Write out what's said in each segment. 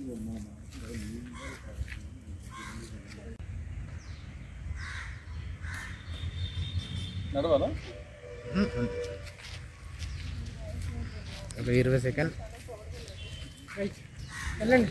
నడవాలా ఒక ఇరవై సెకండ్ వెళ్ళండి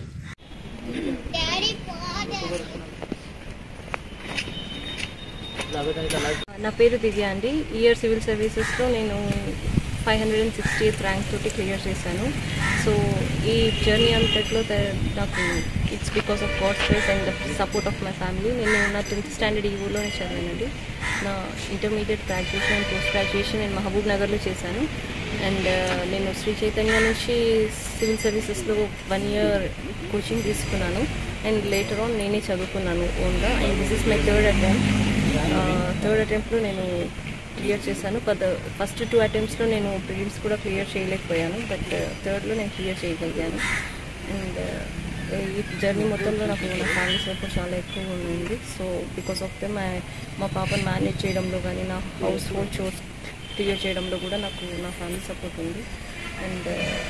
నా పేరు దివ్య అండి ఇయర్ సివిల్ సర్వీసెస్లో నేను five hundred and sixty eighth rank తోటి క్లియర్ చేశాను సో ఈ జర్నీ అంతట్లో త- నాకు it's because of God space and support of my family నేను నా టెన్త్ స్టాండర్డ్ ఈవోలోనే చదివానండి నా intermediate graduation and post graduation నేను మహబూబ్ నగర్లో చేశాను అండ్ నేను శ్రీ చైతన్య నుంచి సివిల్ సర్వీసెస్లో వన్ ఇయర్ కోచింగ్ తీసుకున్నాను అండ్ లేటర్ ఆన్ నేనే చదువుకున్నాను ఓన్గా and this is my third attempt third అటెంప్ట్లో నేను క్లియర్ చేశాను బట్ ఫస్ట్ టూ అటెంప్ట్స్లో నేను ప్రిలిమ్స్ కూడా క్లియర్ చేయలేకపోయాను బట్ థర్డ్లో నేను క్లియర్ చేయగలిగాను అండ్ ఈ జర్నీ మొత్తంలో నాకు నా ఫ్యామిలీ సపోర్ట్ చాలా ఎక్కువ ఉంది సో బికాస్ ఆఫ్ దెమ్ మా పాపను మేనేజ్ చేయడంలో కానీ నా హౌస్ హోల్డ్ చోర్స్ క్లియర్ చేయడంలో కూడా నాకు నా ఫ్యామిలీ సపోర్ట్ ఉంది అండ్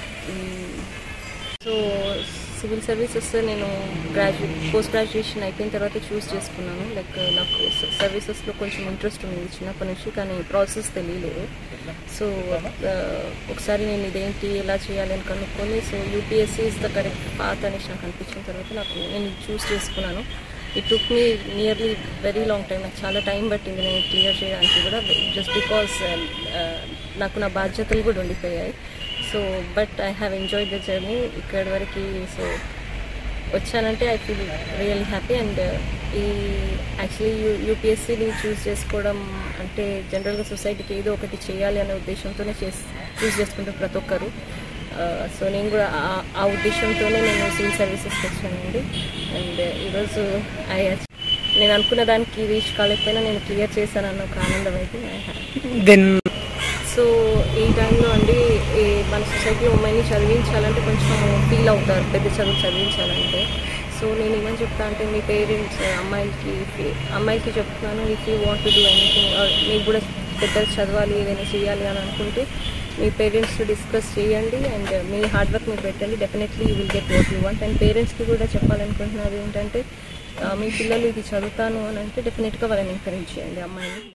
సో సివిల్ సర్వీసెస్ నేను గ్రాడ్యుయేట్ పోస్ట్ గ్రాడ్యుయేషన్ అయిపోయిన తర్వాత చూస్ చేసుకున్నాను లైక్ నాకు సర్వీసెస్లో కొంచెం ఇంట్రెస్ట్ ఉంది చిన్నప్పటి నుంచి కానీ ప్రాసెస్ తెలియలేదు సో ఒకసారి నేను ఇదేంటి ఎలా చేయాలి అని కనుక్కొని so UPSC is the correct path అనేసి నాకు అనిపించిన తర్వాత నాకు నేను చూస్ చేసుకున్నాను it took me nearly very long time నాకు చాలా టైం పట్టింది నేను క్లియర్ చేయడానికి కూడా జస్ట్ బికాస్ నాకు నా బాధ్యతలు కూడా ఉండిపోయాయి so but I have enjoyed the journey ఇక్కడి వరకు సో వచ్చానంటే I feel really happy and ఈ యాక్చువల్లీ యూ యూపీఎస్సీని చూస్ చేసుకోవడం అంటే జనరల్గా సొసైటీకి ఏదో ఒకటి చేయాలి అనే ఉద్దేశంతోనే చేసి చూస్ చేసుకుంటారు ప్రతి ఒక్కరు సో నేను కూడా ఆ- ఆ ఉద్దేశంతోనే నేను సివిల్ సర్వీసెస్కి వచ్చానండి అండ్ ఈరోజు ఐ నేను అనుకున్న దానికి రీచ్ కాలేకపోయినా నేను క్లియర్ చేశానన్న ఒక ఆనందం అయితే ఐ హ్యావ్ దెన్ సో ఈ టైంలో అండి ఈ మన సొసైటీలో అమ్మాయిని చదివించాలంటే కొంచెం ఫీల్ అవుతారు పెద్ద చదువు చదివించాలంటే సో నేను ఏమని చెప్తా అంటే మీ పేరెంట్స్ అమ్మాయిలకి if- అమ్మాయిలకి చెప్తున్నాను if you want to do anything మీకు కూడా పెద్ద చదవాలి ఏదైనా చేయాలి అని అనుకుంటే మీ పేరెంట్స్ డిస్కస్ చేయండి అండ్ మీ హార్డ్ వర్క్ మీరు పెట్టండి definitely you will get what you want and పేరెంట్స్కి కూడా చెప్పాలనుకుంటున్నది ఏంటంటే ఆ, మీ పిల్లలు ఇది చదువుతాను అని అంటే డెఫినెట్గా వాళ్ళని ఎంకరేజ్ చేయండి అమ్మాయిని